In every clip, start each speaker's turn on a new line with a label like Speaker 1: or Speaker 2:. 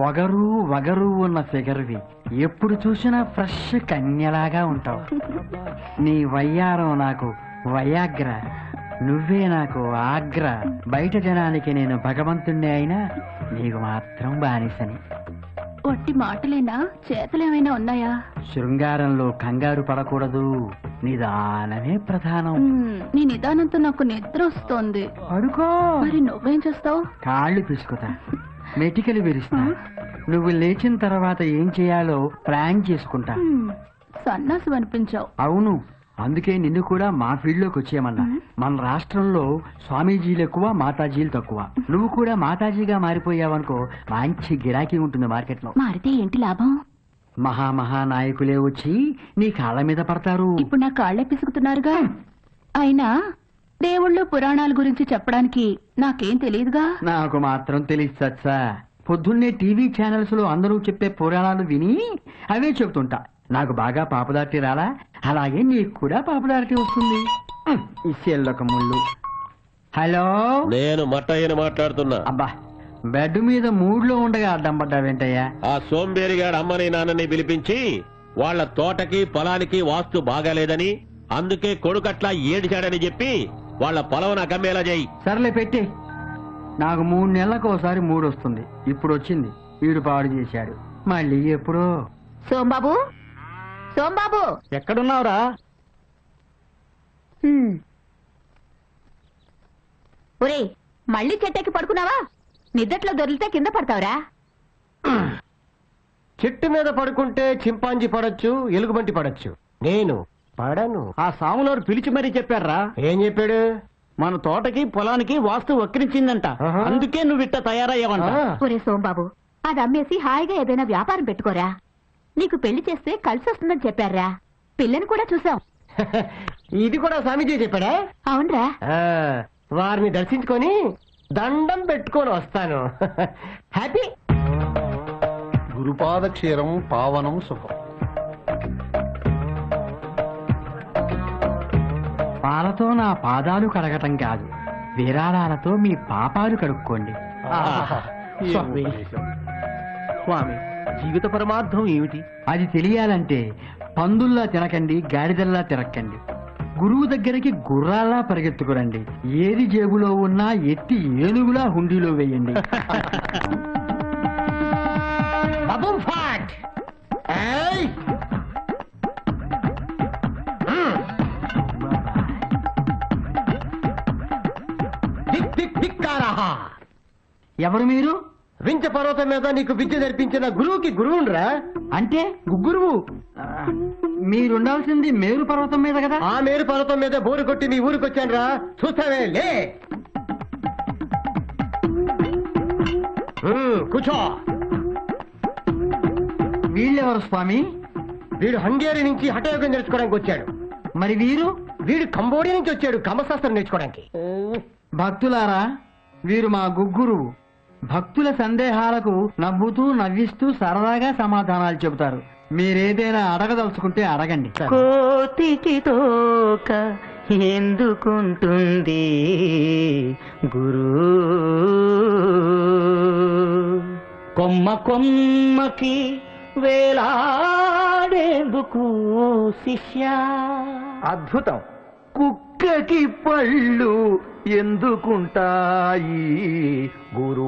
Speaker 1: పొగరు వగరు ఉన్న ఫిగర్వి ఎప్పుడు చూసినా ఫ్రెష్ కన్యలాగా ఉంటావు నీ వయ్యారం నాకు వయాగ్ర నువ్వే నాకు ఆగ్ర బయట జనానికి నేను భగవంతుణ్ణి అయినా నీకు మాత్రం బానిసని
Speaker 2: ఒట్టి మాటలేనా చేతలేమైనా ఉన్నాయా
Speaker 1: శృంగారంలో కంగారు పడకూడదు నిదానమే ప్రధానం
Speaker 2: మ్మ్, నీ నిదానంతో నాకు నిద్ర వస్తోంది
Speaker 1: పడుకో
Speaker 2: మరి నువ్వేం చేస్తావు
Speaker 1: కాళ్ళు పిసుకుతా మెటికలు విరుస్తా నువ్వు లేచిన తర్వాత ఏం చేయాలో ప్లాన్ చేసుకుంటా
Speaker 2: సన్నాసు అనిపించావు
Speaker 1: అవును అందుకే నిన్ను కూడా మా ఫీల్డ్ లోకి వచ్చేయమన్నా మన రాష్ట్రంలో స్వామీజీలు ఎక్కువ మాతాజీలు తక్కువ నువ్వు కూడా మాతాజీగా మారిపోయావనుకో మంచి గిరాకీ ఉంటుంది మార్కెట్ లో
Speaker 2: మారితే ఏంటి లాభం
Speaker 1: మహా మహా నాయకులే వచ్చి నీ కాళ్ళ మీద పడతారు
Speaker 2: ఇప్పుడు నా కాళ్ళే పిసుకుతున్నారుగా అయినా దేవుళ్ళు పురాణాల గురించి చెప్పడానికి నాకేం తెలియదుగా
Speaker 1: నాకు మాత్రం తెలియదు సత్సా పొద్దున్నే టీవీ ఛానల్స్ లో అందరూ చెప్పే పురాణాలు విని అవే చెబుతుంటా నాకు బాగా పాపదార్టి రాలా అలాగే నీకు కూడా పాపదార్టి వస్తుంది ఉమ్, ఈ సెల్లొక ముళ్ళు హలో
Speaker 3: నేను మట్టయ్యని మాట్లాడుతున్నా
Speaker 1: అబ్బా బెడ్ మీద మూడ్లో ఉండగా అడ్డం పడ్డావేంటయ్యా
Speaker 3: ఆ సోంబేరిగాడు అమ్మని నాన్నని పిలిపించి వాళ్ళ తోటకి పొలానికి వాస్తు బాగాలేదని అందుకే కొడుకట్లా ఏడిచాడని చెప్పి వాళ్ళ పొలం అకమ్మేలా చేయి
Speaker 1: సర్లే పెట్టి నాకు మూడు నెలలకు ఒకసారి మూడు వస్తుంది ఇప్పుడు వచ్చింది వీడు పాడు చేశాడు మళ్ళీ ఎప్పుడో
Speaker 2: సోంబాబు సోంబాబు
Speaker 1: ఎక్కడున్నావురా
Speaker 2: ఒరే మళ్ళీ చెట్టెక్కి పడుకున్నావా నిద్దట్లో దొరికితే కింద పడతావురా
Speaker 4: చెట్టు మీద పడుకుంటే చింపాంజీ పడొచ్చు ఎలుగుబంటి పడొచ్చు నేను పడను
Speaker 1: ఆ సాములోరు పిలిచి మరీ చెప్పారా
Speaker 4: ఏం చెప్పాడు
Speaker 1: మన తోటకి పొలానికి వాస్తు వక్రించిందంట
Speaker 4: ఆహా.
Speaker 1: అందుకే నువ్వు ఇట్ట తయారయ్యావంట
Speaker 4: ఆ,
Speaker 2: ఒరే సోంబాబు అది అమ్మేసి హాయిగా ఏదైనా వ్యాపారం పెట్టుకోరా నీకు పెళ్లి చేస్తే కలిసి వస్తుందని చెప్పారా పిల్లని కూడా చూసాం
Speaker 4: ఇది కూడా స్వామీజీ చెప్పాడా
Speaker 2: అవునరా
Speaker 4: ఆ, వారిని దర్శించుకొని దండం పెట్టుకొని వస్తాను హ్యాపీ
Speaker 5: గురుపాద క్షీరం పావనం సుఖం
Speaker 1: పాలతో నా పాదాలు కడగటం కాదు విరాళాలతో మీ పాపాలు కడుక్కోండి
Speaker 4: స్వామి స్వామి జీవిత పరమార్థం ఏమిటి
Speaker 1: అది తెలియాలంటే పందుల్లా తినకండి గాడిదల్లా తిరక్కండి గురువు దగ్గరికి గుర్రాల్లా పరిగెత్తుకురండి ఏది జేబులో ఉన్నా ఎత్తి ఏనుగులా హుండీలో వేయండి
Speaker 4: బబుల్ ఫాట్ ఏయ్! దిక్ దిక్ దిక్కారహా.
Speaker 1: ఎవరు మీరు
Speaker 4: వించ పర్వతం మీద నీకు విద్య నేర్పించిన గురువుకి గురువుండ్రా
Speaker 1: అంటే గుగ్గురువు ఆ, మీరుండాల్సింది మేరు పర్వతం మీద కదా
Speaker 4: ఆ మేరు పర్వతం మీద బోరు కొట్టి నీ ఊరికి వచ్చానురా చూస్తావే లే ఉమ్, కూర్చో
Speaker 1: వీళ్ళెవరు స్వామి
Speaker 4: వీడు హంగేరి నుంచి హఠయోగం నేర్చుకోవడానికి వచ్చాడు
Speaker 1: మరి వీరు
Speaker 4: వీడు కంబోడియా నుంచి వచ్చాడు కమశాస్త్రం నేర్చుకోవడానికి
Speaker 1: భక్తులారా వీరు మా గుగ్గురువు భక్తుల సందేహాలకు నవ్వుతూ నవ్విస్తూ సరదాగా సమాధానాలు చెబుతారు మీరేదైనా అడగదలుచుకుంటే అడగండి
Speaker 6: కోతికి తోక ఎందుకుంటుంది గురు కొమ్మ కొమ్మకి వేలాడేందుకు శిష్య
Speaker 4: అద్భుతం
Speaker 1: కుక్కకి పళ్ళు ఎందుకుంటాయి గురు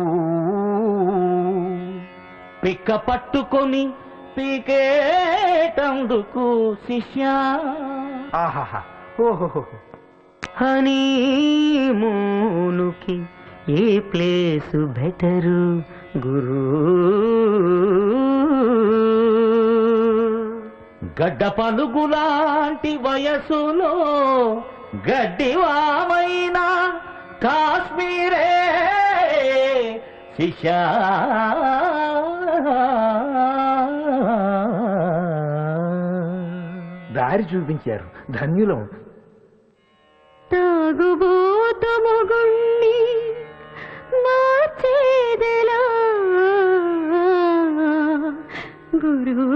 Speaker 6: పిక్క పట్టుకొని పీకేటందుకు శిష్య
Speaker 4: ఆహాహా ఓహో
Speaker 6: హనీమూనుకి ఏ ప్లేస్ బెటరు గురు గడ్డ పలుగులాంటి వయసులో గడ్డివామైనా కాశ్మీరే శిషా
Speaker 4: దారి చూపించారు ధన్యులం
Speaker 2: తాగుబోతు మొగుణ్ణి మార్చేదెలా గురు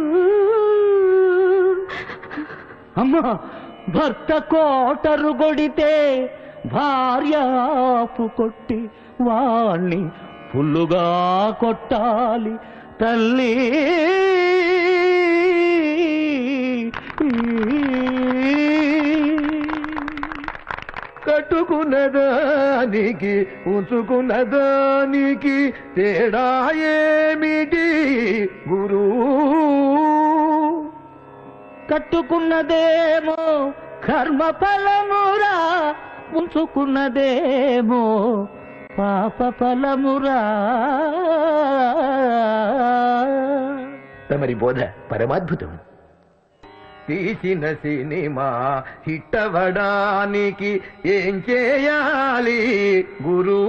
Speaker 6: అమ్మా భర్త కోటరు కొడితే భార్య ఆపు కొట్టి వాణ్ణి ఫుల్లుగా కొట్టాలి తల్లి కట్టుకున్నదానికి ఉంచుకున్నదానికి తేడా ఏమిటి గురు కట్టుకున్నదేమో కర్మ ఫలమురా ఉంచుకున్నదేమో పాప ఫలమురా
Speaker 5: తమరి బోధ పరమాద్భుతం తీసిన సినిమా హిట్టవడానికి ఏం చేయాలి గురు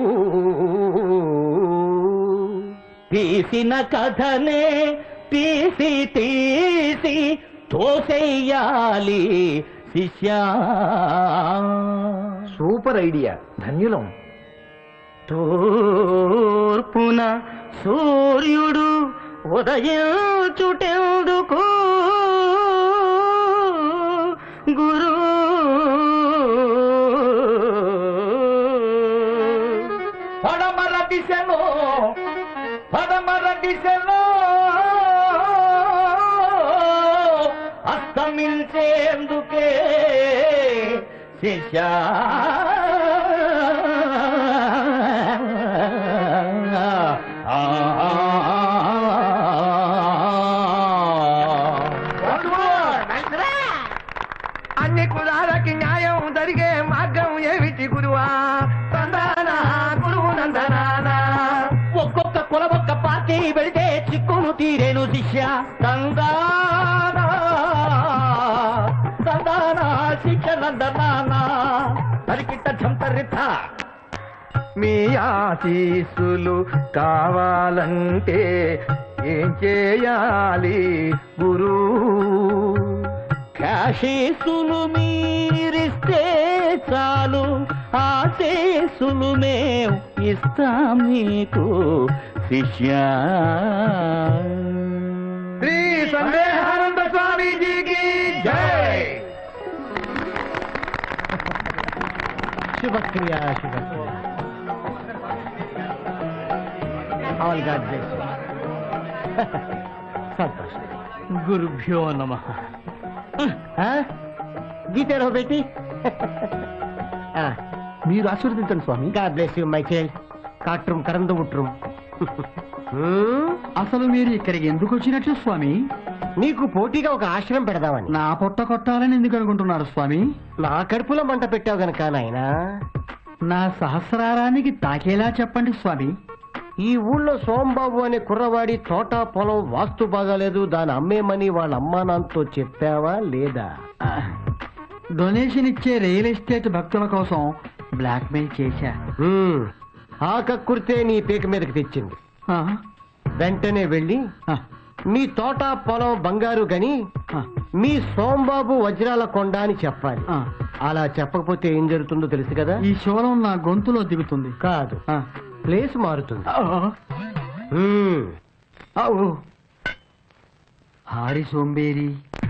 Speaker 6: తీసిన కథనే తీసి తీసి తోసేయాలి శిష్యా
Speaker 5: సూపర్ ఐడియా ధన్యులం
Speaker 6: తూర్పున సూర్యుడు ఉదయించుటెందుకు గురు పడమర దిశలో పడమర దిశలో అస్తమించేందుకే శిష్యా
Speaker 5: అన్ని కులాలకి న్యాయం జరిగే మార్గం ఏమిటి గురువా తందానా గురువు నందనానా
Speaker 6: ఒక్కొక్క కుల ఒక్క పార్టీ వెళితే చిక్కును తీరేను శిష్య తందానా తందానా శిక్ష నందనానా తరికిట్ట ఝంతరిత
Speaker 5: మీ ఆశీస్సులు కావాలంటే ఏం చేయాలి గురు
Speaker 6: కాశీసులు మీరిస్తే చాలు ఆశీసులు మేం ఇస్తాం మీకు శిష్య
Speaker 5: శ్రీ సందేహానంద స్వామీజీకి జై
Speaker 4: శుభక్రియ శుభక్రియ ఆల్ గాడ్ బ్లెస్ సంతోషం
Speaker 6: గురుభ్యో నమ
Speaker 4: గీతారో బేటి మీరు ఆశీర్వదించండి స్వామి God bless you my child కాట్రం కరందు ముట్రం
Speaker 1: అసలు మీరు ఇక్కడికి ఎందుకు వచ్చినట్లు స్వామి
Speaker 4: నీకు పోటీగా ఒక ఆశ్రమం పెడదామని
Speaker 1: నా పొట్ట కొట్టాలని ఎందుకు అనుకుంటున్నారు స్వామి
Speaker 4: నా కడుపులో మంట పెట్టావు గనక నాయనా
Speaker 1: నా సహస్రారానికి తాకేలా చెప్పండి స్వామి
Speaker 4: ఈ ఊళ్ళో సోంబాబు అనే కుర్రవాడి తోట పొలం వాస్తు బాగాలేదు దాని అమ్మేమని వాళ్ళ అమ్మా నాన్నతో చెప్పావా లేదా
Speaker 1: ఆ, డొనేషన్ ఇచ్చే రియల్ ఎస్టేట్ భక్తుల కోసం బ్లాక్మెయిల్ చేశా
Speaker 4: హ్మ్. ఆ కక్కుర్తే నీ పీక మీదకి తెచ్చింది
Speaker 1: ఆ,
Speaker 4: వెంటనే వెళ్ళి
Speaker 1: ఆ,
Speaker 4: మీ తోట పొలం బంగారు గని
Speaker 1: ఆ,
Speaker 4: మీ సోంబాబు వజ్రాల కొండ అని చెప్పాలి
Speaker 1: ఆ.
Speaker 4: అలా చెప్పకపోతే ఏం జరుగుతుందో తెలుసు కదా
Speaker 1: ఈ శూలం నా గొంతులో దిగుతుంది
Speaker 4: కాదు
Speaker 1: ఆ,
Speaker 4: ప్లేస్ మారుతుంది
Speaker 1: ఆ,
Speaker 4: హ్మ్.
Speaker 1: ఆ, ఓ. హారి సోంబేరి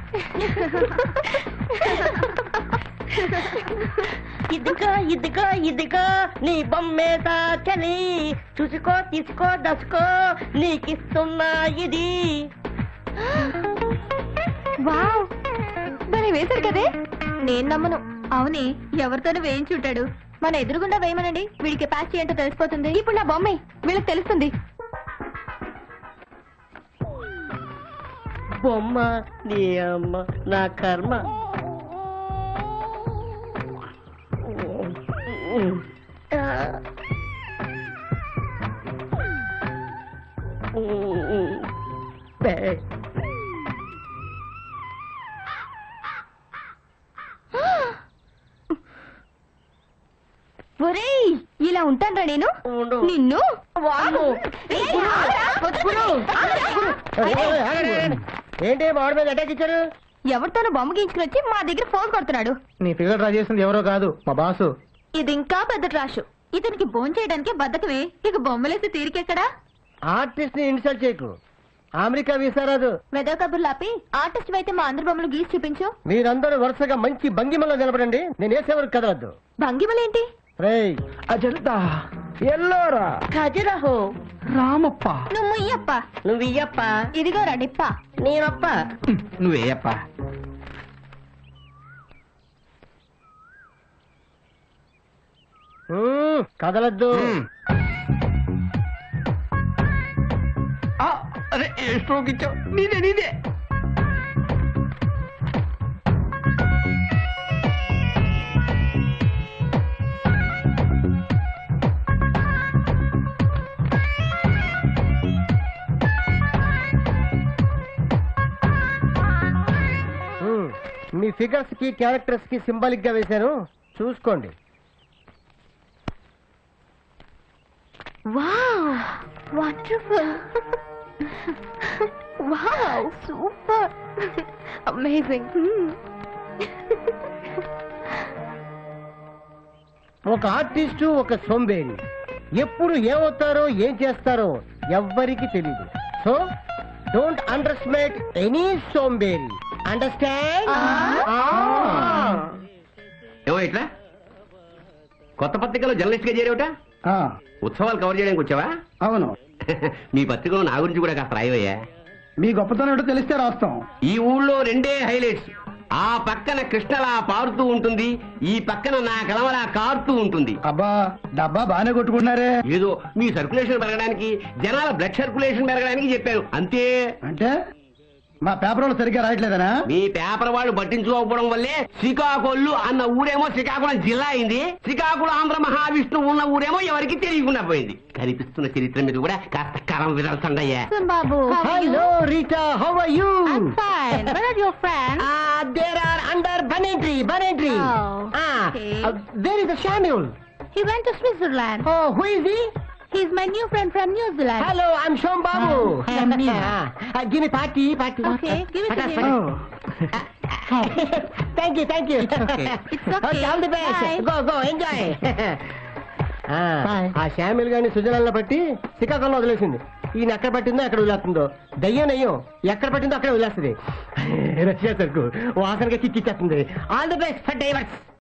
Speaker 7: ఇదిగో ఇదిగో ఇదిగో నీ బొమ్మే తాకని చూసుకో తీసుకో దసుకో నీకిస్తున్నా ఇది
Speaker 2: వావ్ మరి వేశారు కదే నేను నమ్మను అవునే ఎవరితోనూ వేయించుంటాడు మన ఎదురుగుండా వేయమనండి వీడికి ప్యాచ్ ఏంటో తెలిసిపోతుంది ఇప్పుడు నా బొమ్మే వీళ్ళకి తెలుస్తుంది
Speaker 7: బొమ్మ నీ అమ్మ నా కర్మ
Speaker 2: ఒరేయ్ ఇలా ఉంటానరా నేను
Speaker 7: ఉండు.
Speaker 2: నిన్ను
Speaker 7: వాము.
Speaker 2: ఏయ్, ఆగరా, వద్దు. ఆగరా.
Speaker 4: ఏంటి వాడి మీద అటాక్ ఇచ్చారు
Speaker 2: ఎవరితోనూ బొమ్మ గీయించుకుని వచ్చి మా దగ్గర ఫోన్ కొడుతున్నాడు
Speaker 4: నీ ఫిగర్ డ్రా చేసింది ఎవరో కాదు మా బాసు
Speaker 2: ఇది ఇంకా పెద్ద ట్రాష్ ఇతనికి బోన్ చేయడానికి బద్దకమే ఇక బొమ్మలేసి తీరికెక్కడా
Speaker 4: ఆర్టిస్ట్ ని ఇన్సల్ట్ చేయకు అమెరికా వీసా రాదు
Speaker 2: వెదవ కబుర్లు ఆపి ఆర్టిస్ట్ అయితే మా అందరి బొమ్మలు గీసి చూపించు
Speaker 4: మీరందరూ వరుసగా మంచి భంగిమలో నిలబడండి నేను వేసేవరకు కదలద్దు
Speaker 2: భంగిమలేంటి
Speaker 4: రేయ్
Speaker 5: అజంతా ఎల్లోరా
Speaker 7: ఖజురహో
Speaker 6: రామప్ప
Speaker 2: నువ్వు ముయ్యప్ప
Speaker 7: నువ్వు ఇయ్యప్ప
Speaker 2: ఇదిగో రడిప్ప
Speaker 7: నేనప్ప
Speaker 6: నువ్వేయప్ప
Speaker 4: మ్మ్, కదలద్దు
Speaker 6: ఆ, అరే ఏ స్ట్రోక్ ఇచ్చావు నీదే నీదే
Speaker 4: మ్మ్. మీ ఫిగర్స్ కి క్యారెక్టర్స్ కి సింబాలిక్ గా వేశాను చూసుకోండి
Speaker 2: wow wonderful wow super amazing
Speaker 4: ఒక ఆర్టిస్టు ఒక సోంబేరి ఎప్పుడు ఏమవుతారో ఏం చేస్తారో ఎవ్వరికి తెలియదు సో డోంట్ అండర్స్టిమేట్ ఎనీ సోంబేరి అండర్స్టాండ్
Speaker 8: ఏమో ఇట్లా కొత్త పత్రికలో జర్నలిస్ట్ గా చేరేవట ఉత్సవాలు కవర్ చేయడానికి వచ్చావా
Speaker 6: అవును
Speaker 8: మీ పత్రికలో నా గురించి కూడా కాస్త రాయవయ్యా
Speaker 6: మీ గొప్పతనం ఏంటో తెలిస్తే రాస్తాం
Speaker 8: ఈ ఊళ్ళో రెండే హైలైట్స్ ఆ పక్కన కృష్ణలా పారుతూ ఉంటుంది ఈ పక్కన నా కలవలా కారుతూ ఉంటుంది
Speaker 6: అబ్బా డబ్బా బాగానే కొట్టుకున్నారే
Speaker 8: ఏదో మీ సర్క్యులేషన్ పెరగడానికి జనాల బ్లడ్ సర్క్యులేషన్ పెరగడానికి చెప్పాను అంతే
Speaker 6: అంటే మా పేపర్ వాళ్ళు సరిగ్గా రాయట్లేదనా
Speaker 8: మీ పేపర్ వాళ్ళు పట్టించుకోకపోవడం వల్లే శ్రీకాకుళం అన్న ఊరేమో శ్రీకాకుళం జిల్లా అయింది శ్రీకాకుళం ఆంధ్ర మహావిష్ణువు ఉన్న ఊరేమో ఎవరికి తెలియకుండా పోయింది కనిపిస్తున్న చరిత్ర మీద కూడా కాస్త కరం విదల్చండయ్యా
Speaker 2: బాబు
Speaker 4: hello Rita how are you
Speaker 2: fine. Where are your friends?
Speaker 4: There are under బనెంట్రీ బనెంట్రీ
Speaker 2: Oh, okay.
Speaker 4: There is Samuel
Speaker 2: He went to Switzerland.
Speaker 4: Oh who is he
Speaker 2: He's my new friend from New Zealand.
Speaker 4: Hello I am షోం బాబు
Speaker 2: I am Neil.
Speaker 4: Give me party party
Speaker 2: Okay, give it to him.
Speaker 4: Thank you thank you
Speaker 2: It's okay.
Speaker 4: All the best
Speaker 2: Bye.
Speaker 4: Go go enjoy ఆ శామిల్ గాని సుజనాలను బట్టి శ్రీకాకుళంలో వదిలేసింది ఈయన ఎక్కడ పట్టిందో ఎక్కడ వదిలేస్తుందో దయ్యం నయ్యం ఎక్కడ పట్టిందో అక్కడ వదిలేస్తుంది రష్యా సరుకు వాసనగా చిక్కిచ్చేస్తుంది all the best for divorce